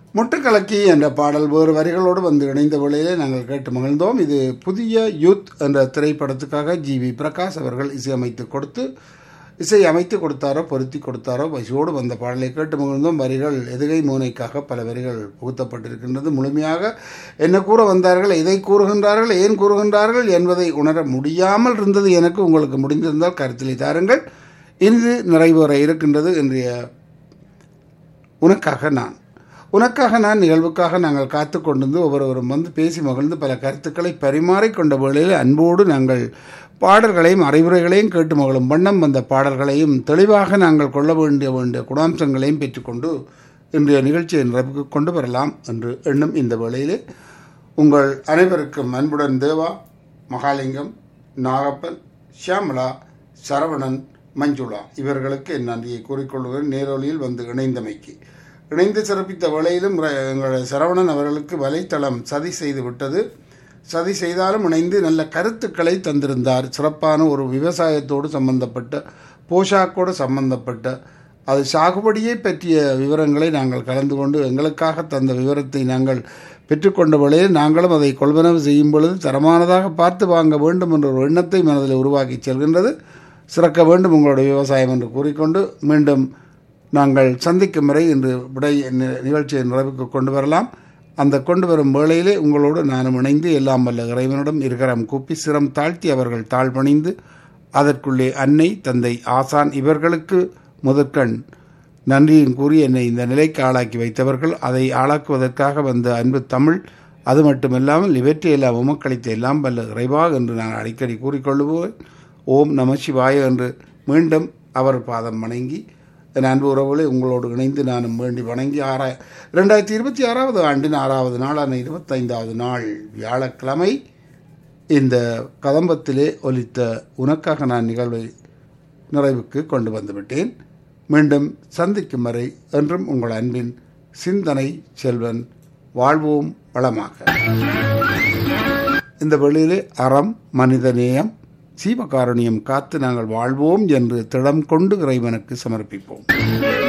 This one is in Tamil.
முட்டுக்கலக்கி என்ற பாடல் வேறு வரிகளோடு வந்து இணைந்த வேளையிலே நாங்கள் கேட்டு மகிழ்ந்தோம் இது புதிய யூத் என்ற திரைப்படத்துக்காக ஜி வி பிரகாஷ் அவர்கள் இசையமைத்து கொடுத்து இசை அமைத்து கொடுத்தாரோ பொருத்தி கொடுத்தாரோ பசியோடு வந்த பாடலை கேட்டு மகிழ்ந்தோம் வரிகள் எதுகை மூனைக்காக பல வரிகள் புகுத்தப்பட்டிருக்கின்றது முழுமையாக என்ன கூற வந்தார்கள் எதை கூறுகின்றார்கள் ஏன் கூறுகின்றார்கள் என்பதை உணர முடியாமல் இருந்தது எனக்கு உங்களுக்கு முடிந்திருந்தால் கருத்திலே தாருங்கள் இன்று நிறைவேற இருக்கின்றது இன்றைய உனக்காக நான் உனக்காக நான் நிகழ்வுக்காக நாங்கள் காத்து கொண்டிருந்து ஒவ்வொருவரும் வந்து பேசி மகிழ்ந்து பல கருத்துக்களை பரிமாறிக்கொண்ட வேளையில் அன்போடு நாங்கள் பாடல்களையும் அறிவுரைகளையும் கேட்டு மகளும் வண்ணம் வந்த பாடல்களையும் தெளிவாக நாங்கள் கொள்ள வேண்டிய வேண்டிய குணாம்சங்களையும் பெற்றுக்கொண்டு இன்றைய நிகழ்ச்சியை நிறைவுக்கு கொண்டு வரலாம் என்று எண்ணும் இந்த வேளையிலே உங்கள் அனைவருக்கும் அன்புடன் தேவா மகாலிங்கம் நாகப்பன் ஷியாமலா சரவணன் மஞ்சுளா இவர்களுக்கு என் நன்றியை கூறிக்கொள்கிறேன் நேரொலியில் வந்து இணைந்தமைக்கு இணைந்து சிறப்பித்த வேளையிலும் எங்களுடைய சரவணன் அவர்களுக்கு வலைத்தளம் சதி செய்து விட்டது சதி செய்தாலும் இணைந்து நல்ல கருத்துக்களை தந்திருந்தார் சிறப்பான ஒரு விவசாயத்தோடு சம்பந்தப்பட்ட போஷாக்கோடு சம்பந்தப்பட்ட அது சாகுபடியை பற்றிய விவரங்களை நாங்கள் கலந்து கொண்டு எங்களுக்காக தந்த விவரத்தை நாங்கள் பெற்றுக்கொண்ட வேளையில் நாங்களும் அதை கொள்வனவு செய்யும் பொழுது தரமானதாக பார்த்து வாங்க வேண்டும் என்ற ஒரு எண்ணத்தை மனதில் உருவாக்கி செல்கின்றது சிறக்க வேண்டும் உங்களுடைய விவசாயம் என்று கூறிக்கொண்டு மீண்டும் நாங்கள் சந்திக்கும் வரை இன்று விடை நிகழ்ச்சியை நிறைவுக்கு கொண்டு வரலாம் அந்த கொண்டு வரும் வேளையிலே உங்களோடு நானும் இணைந்து எல்லாம் வல்ல இறைவனிடம் இருக்கிறம் கூப்பி சிரம் தாழ்த்தி அவர்கள் தாழ்பணிந்து அதற்குள்ளே அன்னை தந்தை ஆசான் இவர்களுக்கு முதற்கண் நன்றியும் கூறி என்னை இந்த நிலைக்கு ஆளாக்கி வைத்தவர்கள் அதை ஆளாக்குவதற்காக வந்த அன்பு தமிழ் அது மட்டுமில்லாமல் இவற்றை எல்லாம் உமக்களித்த எல்லாம் வல்ல இறைவா என்று நான் அடிக்கடி கூறிக்கொள்ளுவோம் ஓம் நம சிவாய என்று மீண்டும் அவர் பாதம் வணங்கி என் அன்பு உறவுகளை உங்களோடு இணைந்து நானும் வேண்டி வணங்கி ஆறா ரெண்டாயிரத்தி இருபத்தி ஆறாவது ஆண்டின் ஆறாவது நாளான இருபத்தைந்தாவது நாள் வியாழக்கிழமை இந்த கதம்பத்திலே ஒலித்த உனக்காக நான் நிகழ்வை நிறைவுக்கு கொண்டு வந்துவிட்டேன் மீண்டும் சந்திக்கும் வரை என்றும் உங்கள் அன்பின் சிந்தனை செல்வன் வாழ்வோம் வளமாக இந்த வெளியிலே அறம் மனிதநேயம் சீவகாரணியம் காத்து நாங்கள் வாழ்வோம் என்று திடம் கொண்டு இறைவனுக்கு சமர்ப்பிப்போம்